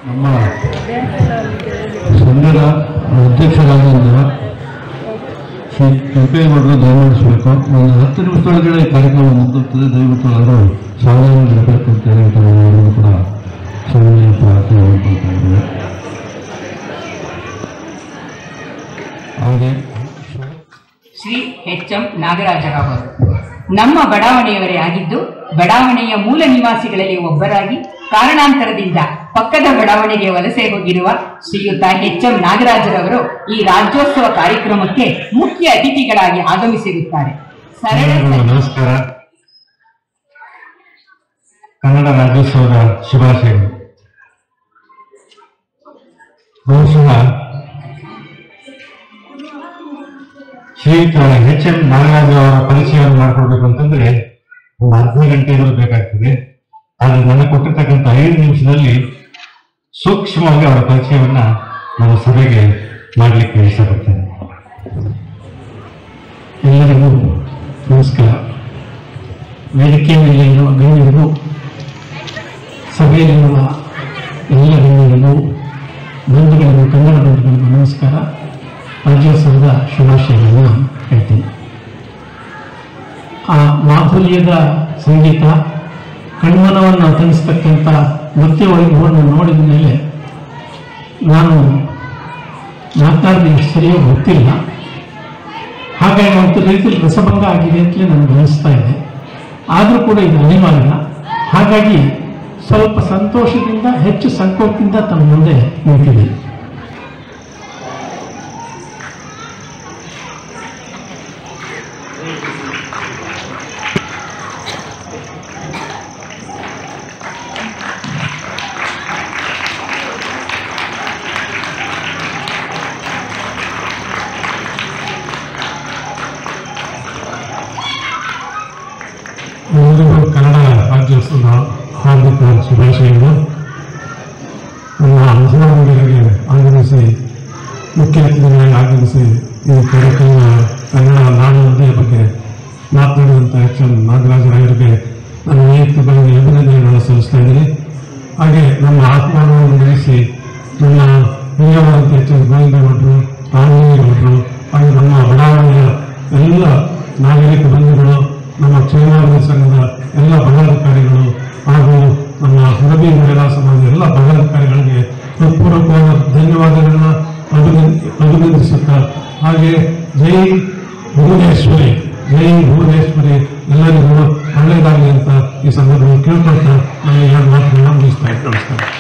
ನಮ್ಮ ಸಂಘದ ಅಧ್ಯಕ್ಷರಾದಂಥ ಶ್ರೀ ಕೆಂಪೇಗೌಡರು ದಯಮಾಡಿಸಬೇಕು ಒಂದು ಹತ್ತು ನಿಮಿಷದೊಳಗಡೆ ಈ ಕಾರ್ಯಕ್ರಮ ಮುಗಿದುತ್ತದೆ ದಯವಿಟ್ಟು ಅವರು ಸಾವಯವ ಇರಬೇಕು ಅಂತ ಹೇಳಿ ತಾವೆಲ್ಲರೂ ಕೂಡ ಸನ್ಮಾನ್ಯ ಪ್ರಾರ್ಥನೆ ಮಾಡ್ಕೊಳ್ತಾ ಇದ್ದೇವೆ ಹಾಗೆ ಶ್ರೀ ಎಚ್ ಎಂ ನಾಗರಾಜರಾವ್ ಅವರು ನಮ್ಮ ಬಡಾವಣೆಯವರೇ ಆಗಿದ್ದು ಬಡಾವಣೆಯ ಮೂಲ ನಿವಾಸಿಗಳಲ್ಲಿ ಒಬ್ಬರಾಗಿ ಕಾರಣಾಂತರದಿಂದ ಪಕ್ಕದ ಬಡಾವಣೆಗೆ ವಲಸೆ ಹೋಗಿರುವ ಶ್ರೀಯುತ ಎಚ್ ಎಂ ನಾಗರಾಜರವರು ಈ ರಾಜ್ಯೋತ್ಸವ ಕಾರ್ಯಕ್ರಮಕ್ಕೆ ಮುಖ್ಯ ಅತಿಥಿಗಳಾಗಿ ಆಗಮಿಸಿರುತ್ತಾರೆ ಸರಳ ಎಲ್ಲರಿಗೂ ನಮಸ್ಕಾರ ಕನ್ನಡ ರಾಜ್ಯೋತ್ಸವದ ಶುಭಾಶಯಗಳು ಬಹುಶಃ ಶ್ರೀಯುತ ಎಚ್ ಎಂ ನಾಗರಾಜ್ ಅವರ ಪರಿಚಯವನ್ನು ಮಾಡಿಕೊಡ್ಬೇಕು ಅಂತಂದ್ರೆ ಒಂದು ಅರ್ಧ ಗಂಟೆ ಇರೋದು ಬೇಕಾಗ್ತದೆ ಆದರೆ ನನಗೆ ಕೊಟ್ಟಿರ್ತಕ್ಕಂಥ ಐದು ನಿಮಿಷದಲ್ಲಿ ಸೂಕ್ಷ್ಮವಾಗಿ ಅವರ ಪರಿಚಯವನ್ನ ನಮ್ಮ ಸಭೆಗೆ ಮಾಡಲಿಕ್ಕೆ ಇಷ್ಟಪಡ್ತೇನೆ ಎಲ್ಲರಿಗೂ ನಮಸ್ಕಾರ ವೇದಿಕೆ ಮೇಲೆ ಇರುವ ಗಣ್ಯರಿಗೂ ಸಭೆಯಲ್ಲಿರುವ ಎಲ್ಲ ಗಣ್ಯರಿಗೂ ಬಂಧುಗಳಿಗೂ ಕನ್ನಡ ಬಂಧುಗಳಿಗೂ ನಮಸ್ಕಾರ ರಾಜ್ಯೋತ್ಸವದ ಶುಭಾಶಯಗಳನ್ನು ಹೇಳ್ತೀನಿ ಆ ಮಾಧುರ್ಯದ ಸಂಗೀತ ಕಣ್ಮನವನ್ನು ತಣಿಸ್ತಕ್ಕಂಥ ನೃತ್ಯ ವೈಭವವನ್ನು ನೋಡಿದ ಮೇಲೆ ನಾನು ಮಾತನಾಡಿದ ಎಷ್ಟು ಸರಿಯೋ ಗೊತ್ತಿಲ್ಲ ಹಾಗಾಗಿ ಒಂದು ರೀತಿಯಲ್ಲಿ ರಸಭಂಗ ಆಗಿದೆ ಅಂತಲೇ ನನಗೆ ಅನಿಸ್ತಾ ಇದೆ ಆದರೂ ಕೂಡ ಇದು ಅನಿವಾರ್ಯ ಹಾಗಾಗಿ ಸ್ವಲ್ಪ ಸಂತೋಷದಿಂದ ಹೆಚ್ಚು ಸಂಕೋಚದಿಂದ ತಮ್ಮ ಮುಂದೆ ನಿಂತಿದೆ ಎಲ್ಲರಿಗೂ ಕನ್ನಡ ರಾಜ್ಯೋತ್ಸವದ ಹಾರ್ದಿಕ ಶುಭಾಶಯಗಳು ನಮ್ಮ ಮಹಿಳಾಮಂದಿರಿಗೆ ಆಗಮಿಸಿ ಮುಖ್ಯ ಅತಿಥಿಗಳಾಗಿ ಆಗಮಿಸಿ ಈ ಕಾರ್ಯಕ್ರಮ ಕನ್ನಡ ನಾಡು ನುಡಿಯ ಬಗ್ಗೆ ಮಾತನಾಡಿದಂಥ ಎಚ್ ಎಂ ನಾಗರಾಜರಾಯರಿಗೆ ನನ್ನ ವೈಯಕ್ತಿಕವಾಗಿ ಅಭಿನಂದನೆಗಳನ್ನು ಸಲ್ಲಿಸ್ತಾ ಇದ್ದೀನಿ ಹಾಗೆ ನಮ್ಮ ಆತ್ಮಾನವನ್ನು ನಡೆಸಿ ನಮ್ಮ ಹಿರಿಯವಾದಂಥ ಎಚ್ ಎಸ್ ಗೋವಿಂದಗೌಡರು ರಾಮಲಿಂಗೇಗೌಡರು ಹಾಗೆ ನಮ್ಮ ಬಡಾವಣೆಯ ಎಲ್ಲ ನಾಗರಿಕ ಬಂಧುಗಳು ನಮ್ಮ ಕ್ಷೇಮಾಭಿವೃದ್ಧಿ ಸಂಘದ ಎಲ್ಲ ಪದಾಧಿಕಾರಿಗಳು ಹಾಗೂ ನಮ್ಮ ಹರಬಿ ಮಹಿಳಾ ಸಮಾಜದ ಎಲ್ಲ ಪದಾಧಿಕಾರಿಗಳಿಗೆ ಹೃತ್ಪೂರ್ವಕವಾದ ಧನ್ಯವಾದಗಳನ್ನ ಅಭಿನಂದ ಅಭಿನಂದಿಸುತ್ತಾ ಹಾಗೆ ಜೈ ಭುವನೇಶ್ವರಿ ಜೈ ಭುವನೇಶ್ವರಿ ಎಲ್ಲರಿಗೂ ಒಳ್ಳೆಯದಾಗಲಿ ಅಂತ ಈ ಸಂದರ್ಭದಲ್ಲಿ ಕೇಳ್ಕೊಳ್ತಾ ನಾನು ಎರಡು ಮಾತುಗಳನ್ನ ಮುಗಿಸ್ತಾ ಇದ್ದೀನಿ ನಮಸ್ಕಾರ